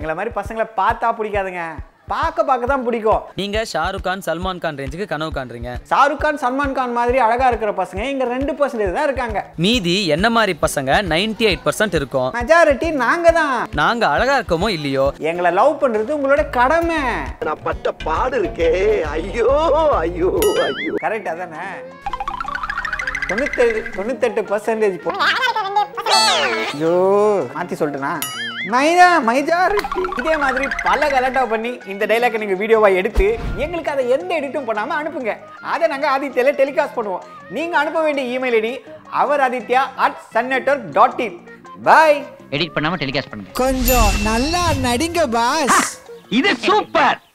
எங்களை மாதிரி பசங்களை பார்த்தா பிடிக்காதுங்க பார்க்க பார்க்க தான் பிடிக்கும் நீங்க ஷாருக் கான் சல்மான் கான் ரேஞ்சுக்கு கனவு காண்றீங்க ஷாருக் கான் சல்மான் கான் மாதிரி அழகா இருக்கிற பசங்க இங்க ரெண்டு பர்சன்டேஜ் தான் இருக்காங்க மீதி என்ன மாதிரி பசங்க 98% எயிட் பர்சன்ட் இருக்கும் மெஜாரிட்டி நாங்க தான் நாங்க அழகா இருக்கோமோ இல்லையோ எங்களை லவ் பண்றது உங்களோட கடமை நான் பட்ட பாடு இருக்கே ஐயோ ஐயோ ஐயோ கரெக்டா தானே தொண்ணூத்தேழு தொண்ணூத்தெட்டு பர்சன்டேஜ் ஐயோ மாத்தி சொல்லிட்டேனா மைதா மைஜாரிட்டி இதே மாதிரி பல கலட்டா பண்ணி இந்த டைலாக்கை நீங்க வீடியோவா எடுத்து எங்களுக்கு அதை எந்த எடிட்டும் பண்ணாம அனுப்புங்க அதை நாங்க ஆதித்யால டெலிகாஸ்ட் பண்ணுவோம் நீங்க அனுப்ப வேண்டிய இமெயில் ஐடி அவர் Aditya at sun network dot in bye edit பண்ணாம டெலிகாஸ்ட் பண்ணுங்க கொஞ்சம் நல்லா நடிங்க பாஸ் இது சூப்பர்